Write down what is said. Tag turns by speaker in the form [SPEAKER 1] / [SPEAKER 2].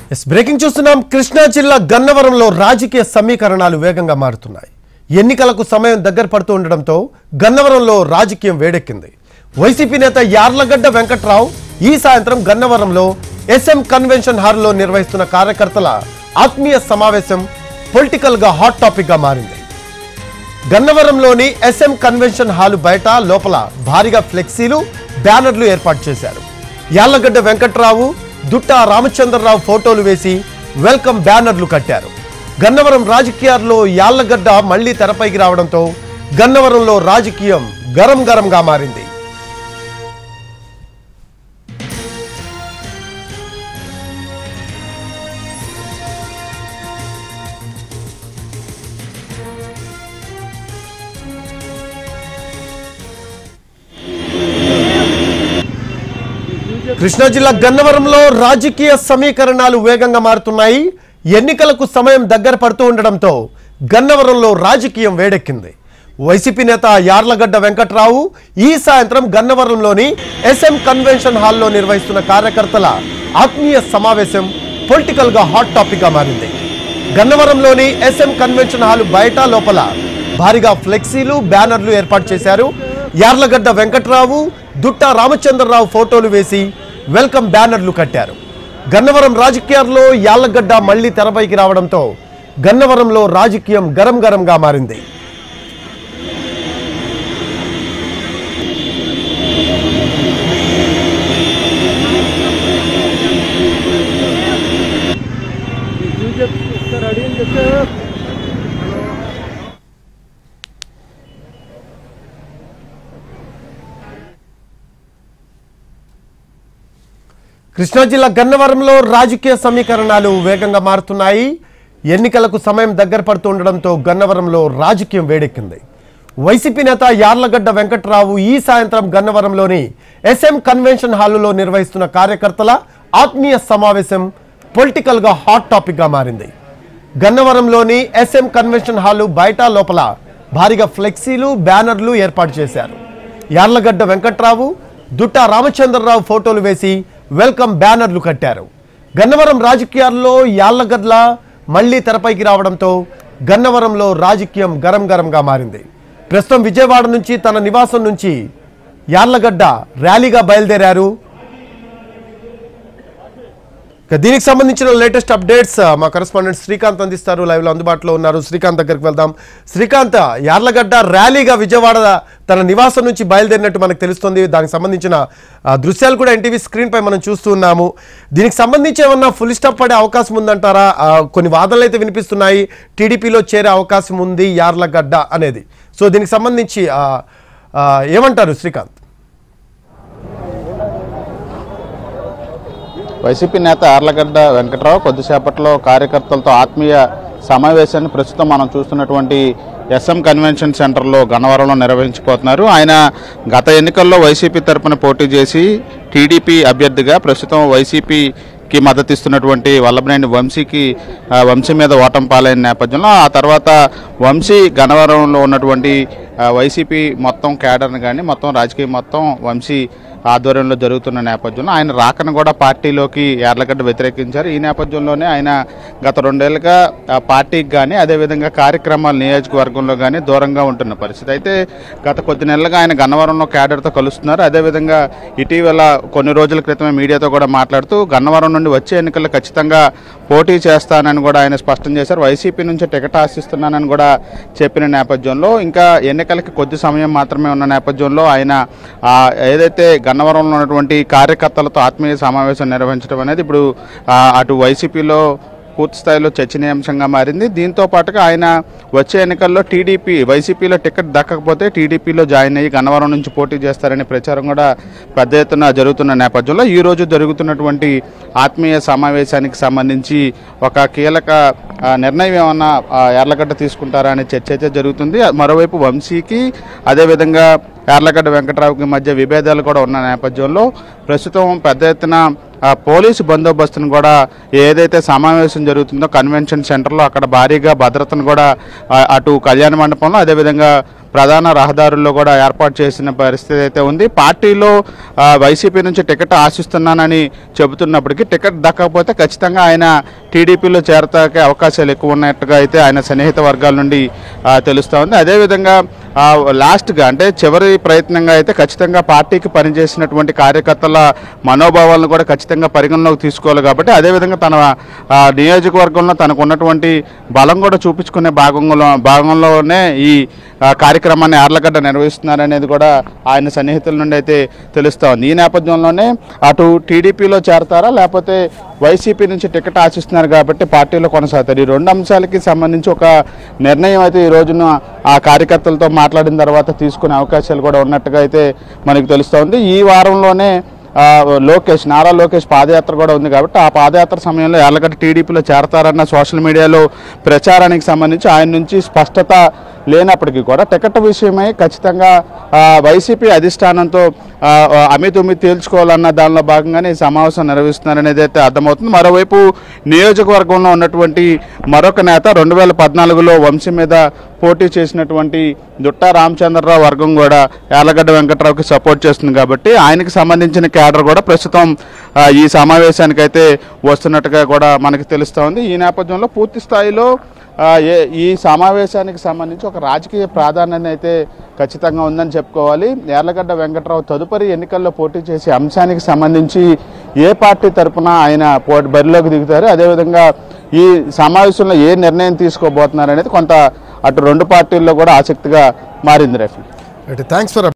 [SPEAKER 1] yes breaking చూస్తున్నాం కృష్ణా జిల్లా గన్నవరంలో రాజకీయ సమీకరణాలు వేగంగా మారుతున్నాయి ఎన్నికలకు సమయం దగ్గర పడుతూ ఉండడంతో గన్నవరంలో రాజకీయం వేడెక్కింది వైసీపీ నేత యార్లగడ్డ వెంకట్రావు ఈ సాయంత్రం గన్నవరంలో ఎస్ఎం కన్వెన్షన్ హాల్లో నిర్వహిస్తున్న కార్యకర్తల ఆత్మీయ సమావేశం పొలిటికల్ గా హాట్ టాపిక్ గా మారింది గన్నవరంలోని ఎస్ఎం కన్వెన్షన్ హాల్ బయట లోపల భారీగా ఫ్లెక్సీలు బ్యానర్లు ఏర్పాటు చేశారు యాళ్లగడ్డ వెంకట్రావు దుట్టా రామచంద్రరావు ఫోటోలు వేసి వెల్కమ్ బ్యానర్లు కట్టారు గన్నవరం రాజకీయాల్లో యాళ్లగడ్డ మళ్లీ తెరపైకి రావడంతో గన్నవరంలో రాజకీయం గరం గరంగా మారింది కృష్ణా జిల్లా గన్నవరంలో రాజకీయ సమీకరణాలు వేగంగా మారుతున్నాయి ఎన్నికలకు సమయం దగ్గర పడుతూ ఉండడంతో గన్నవరంలో రాజకీయం వేడెక్కింది వైసీపీ నేత యార్లగడ్డ వెంకట్రావు ఈ సాయంత్రం గన్నవరంలోని ఎస్ఎం కన్వెన్షన్ హాల్లో నిర్వహిస్తున్న కార్యకర్తల ఆత్మీయ సమావేశం పొలిటికల్ గా హాట్ టాపిక్ గా మారింది గన్నవరంలోని ఎస్ఎం కన్వెన్షన్ హాల్ బయట లోపల భారీగా ఫ్లెక్సీలు బ్యానర్లు ఏర్పాటు చేశారు యార్లగడ్డ వెంకట్రావు దుట్టా రామచంద్రరావు ఫోటోలు వేసి వెల్కమ్ బ్యానర్లు కట్టారు గన్నవరం రాజకీయాల్లో యాళ్లగడ్డ మళ్లీ తెరపైకి రావడంతో గన్నవరంలో రాజకీయం గరం గరంగా మారింది
[SPEAKER 2] రెడీ అని చెప్తే
[SPEAKER 1] కృష్ణా జిల్లా గన్నవరంలో రాజకీయ సమీకరణాలు వేగంగా మారుతున్నాయి ఎన్నికలకు సమయం దగ్గర పడుతూ ఉండడంతో గన్నవరంలో రాజకీయం వేడెక్కింది వైసీపీ నేత యార్లగడ్డ వెంకట్రావు ఈ సాయంత్రం గన్నవరంలోని ఎస్ఎం కన్వెన్షన్ హాలులో నిర్వహిస్తున్న కార్యకర్తల ఆత్మీయ సమావేశం పొలిటికల్ గా హాట్ టాపిక్ గా మారింది గన్నవరంలోని ఎస్ఎం కన్వెన్షన్ హాలు బయట లోపల భారీగా ఫ్లెక్సీలు బ్యానర్లు ఏర్పాటు చేశారు యార్లగడ్డ వెంకట్రావు దుట్టా రామచంద్రరావు ఫోటోలు వేసి వెల్కమ్ బ్యానర్లు కట్టారు గన్నవరం రాజకీయాల్లో యాళ్లగడ్ల మళ్లీ తెరపైకి రావడంతో గన్నవరంలో రాజకీయం గరం గరంగా మారింది ప్రస్తుతం విజయవాడ నుంచి తన నివాసం నుంచి యార్లగడ్డ ర్యాలీగా బయలుదేరారు ఇక దీనికి సంబంధించిన లేటెస్ట్ అప్డేట్స్ మా కరెస్పాండెంట్ శ్రీకాంత్ అందిస్తారు లైవ్ లో అందుబాటులో ఉన్నారు శ్రీకాంత్ దగ్గరికి వెళ్దాం శ్రీకాంత్ యార్లగడ్డ ర్యాలీగా విజయవాడ తన నివాసం నుంచి బయలుదేరినట్టు మనకు తెలుస్తుంది దానికి సంబంధించిన ఆ, దృశ్యాలు కూడా ఎన్టీవీ స్క్రీన్ పై మనం చూస్తూ ఉన్నాము దీనికి సంబంధించి ఏమన్నా ఫుల్ స్టాప్ పడే అవకాశం ఉందంటారా ఆ, కొన్ని వాదనలు అయితే వినిపిస్తున్నాయి టీడీపీలో చేరే అవకాశం ఉంది యార్లగడ్డ అనేది సో దీనికి సంబంధించి ఆ, ఆ, ఏమంటారు శ్రీకాంత్
[SPEAKER 3] వైసీపీ నేత ఆర్లగడ్డ వెంకట్రావు కొద్దిసేపట్లో కార్యకర్తలతో ఆత్మీయ సమావేశాన్ని ప్రస్తుతం మనం చూస్తున్నటువంటి ఎస్ఎం కన్వెన్షన్ సెంటర్లో గన్నవరంలో నిర్వహించుకోతున్నారు ఆయన గత ఎన్నికల్లో వైసీపీ తరపున పోటీ చేసి టీడీపీ అభ్యర్థిగా ప్రస్తుతం వైసీపీకి మద్దతు ఇస్తున్నటువంటి వల్లభనేని వంశీకి ఆ, వంశీ మీద ఓటం పాలైన నేపథ్యంలో ఆ తర్వాత వంశీ గన్నవరంలో ఉన్నటువంటి ఆ, వైసీపీ మొత్తం క్యాడర్ని కానీ మొత్తం రాజకీయం మొత్తం వంశీ ఆధ్వర్యంలో జరుగుతున్న నేపథ్యంలో ఆయన రాకను కూడా పార్టీలోకి యార్లగడ్డ వ్యతిరేకించారు ఈ నేపథ్యంలోనే ఆయన గత రెండేళ్లుగా ఆ పార్టీకి కానీ అదేవిధంగా కార్యక్రమాలు నియోజకవర్గంలో కానీ దూరంగా ఉంటున్న పరిస్థితి అయితే గత కొద్ది నెలలుగా ఆయన గన్నవరంలో క్యాడర్తో కలుస్తున్నారు అదేవిధంగా ఇటీవల కొన్ని రోజుల క్రితమే మీడియాతో కూడా మాట్లాడుతూ గన్నవరం నుండి వచ్చే ఎన్నికల్లో ఖచ్చితంగా పోటీ చేస్తానని కూడా ఆయన స్పష్టం చేశారు వైసీపీ నుంచి టికెట్ ఆశిస్తున్నానని కూడా చెప్పిన నేపథ్యంలో ఇంకా ఎన్నికలకి కొద్ది సమయం మాత్రమే ఉన్న నేపథ్యంలో ఆయన ఆ, ఏదైతే గన్నవరంలో ఉన్నటువంటి కార్యకర్తలతో ఆత్మీయ సమావేశం నిర్వహించడం అనేది ఇప్పుడు ఆ, అటు వైసీపీలో పూర్తి స్థాయిలో చర్చనీయాంశంగా మారింది దీంతో పాటుగా ఆయన వచ్చే ఎన్నికల్లో టీడీపీ వైసీపీలో టికెట్ దక్కకపోతే టీడీపీలో జాయిన్ అయ్యి గన్నవరం నుంచి పోటీ చేస్తారనే ప్రచారం కూడా పెద్ద ఎత్తున జరుగుతున్న నేపథ్యంలో ఈ రోజు జరుగుతున్నటువంటి ఆత్మీయ సమావేశానికి సంబంధించి ఒక కీలక ఆ, నిర్ణయం ఏమన్నా ఆ, యార్లగడ్డ తీసుకుంటారా అనే చర్చ అయితే జరుగుతుంది మరోవైపు వంశీకి అదేవిధంగా యార్లగడ్డ వెంకట్రావుకి మధ్య విభేదాలు కూడా ఉన్న నేపథ్యంలో ప్రస్తుతం పెద్ద ఎత్తున ఆ, పోలీసు బందోబస్తును కూడా ఏదైతే సమావేశం జరుగుతుందో కన్వెన్షన్ సెంటర్లో అక్కడ భారీగా భద్రతను కూడా ఆ, అటు కళ్యాణ మండపంలో అదేవిధంగా ప్రధాన రహదారుల్లో కూడా ఏర్పాటు చేసిన పరిస్థితి అయితే ఉంది పార్టీలో ఆ, వైసీపీ నుంచి టికెట్ ఆశిస్తున్నానని చెబుతున్నప్పటికీ టికెట్ దక్కకపోతే ఖచ్చితంగా ఆయన టీడీపీలో చేరతాకే అవకాశాలు ఎక్కువ ఉన్నట్టుగా అయితే ఆయన సన్నిహిత వర్గాల నుండి ఆ, తెలుస్తూ ఉంది అదేవిధంగా ఆ, లాస్ట్గా అంటే చివరి ప్రయత్నంగా అయితే ఖచ్చితంగా పార్టీకి పనిచేసినటువంటి కార్యకర్తల మనోభావాలను కూడా ఖచ్చితంగా పరిగణలోకి తీసుకోవాలి కాబట్టి అదేవిధంగా తన ఆ, నియోజకవర్గంలో తనకు ఉన్నటువంటి బలం కూడా చూపించుకునే భాగంలో భాగంలోనే ఈ ఆ, కార్యక్రమాన్ని యార్లగడ్డ నిర్వహిస్తున్నారనేది కూడా ఆయన సన్నిహితుల నుండి అయితే తెలుస్తూ ఉంది ఈ నేపథ్యంలోనే అటు టీడీపీలో చేరతారా లేకపోతే వైసీపీ నుంచి టికెట్ ఆశిస్తున్నారు కాబట్టి పార్టీలో కొనసాగుతారు ఈ రెండు అంశాలకి సంబంధించి ఒక నిర్ణయం అయితే ఈ రోజున ఆ కార్యకర్తలతో మాట్లాడిన తర్వాత తీసుకునే అవకాశాలు కూడా ఉన్నట్టుగా అయితే మనకు తెలుస్తూ ఉంది ఈ వారంలోనే ఆ, లోకేష్ నారా లోకేష్ పాదయాత్ర కూడా ఉంది కాబట్టి ఆ పాదయాత్ర సమయంలో ఎల్లగడ్డ టీడీపీలో చేరతారన్న సోషల్ మీడియాలో ప్రచారానికి సంబంధించి ఆయన నుంచి స్పష్టత లేనప్పటికీ కూడా టికెట్ విషయమై ఖచ్చితంగా ఆ, వైసీపీ అధిష్టానంతో ఆ, ఆ, అమితుమి తేల్చుకోవాలన్న దానిలో భాగంగానే ఈ సమావేశం నిర్వహిస్తున్నారనేది అయితే అర్థమవుతుంది మరోవైపు నియోజకవర్గంలో ఉన్నటువంటి మరొక నేత రెండు వేల పద్నాలుగులో వంశీ మీద పోటీ చేసినటువంటి దుట్టా రామచంద్రరావు వర్గం కూడా యాలగడ్డ వెంకట్రావుకి సపోర్ట్ చేస్తుంది కాబట్టి ఆయనకి సంబంధించిన క్యాడర్ కూడా ప్రస్తుతం ఆ, ఈ సమావేశానికి అయితే వస్తున్నట్టుగా కూడా మనకి తెలుస్తూ ఉంది ఈ నేపథ్యంలో పూర్తి స్థాయిలో ఆ, ఏ ఈ సమావేశానికి సంబంధించి ఒక రాజకీయ ప్రాధాన్యత అయితే ఖచ్చితంగా ఉందని చెప్పుకోవాలి యార్లగడ్డ వెంకట్రావు తదుపరి ఎన్నికల్లో పోటీ చేసే అంశానికి సంబంధించి ఏ పార్టీ తరపున ఆయన పోటీ బరిలోకి దిగుతారు అదేవిధంగా ఈ సమావేశంలో ఏ నిర్ణయం తీసుకోబోతున్నారు అనేది కొంత అటు రెండు పార్టీల్లో కూడా ఆసక్తిగా మారింది రఫీ
[SPEAKER 1] థ్యాంక్స్ ఫర్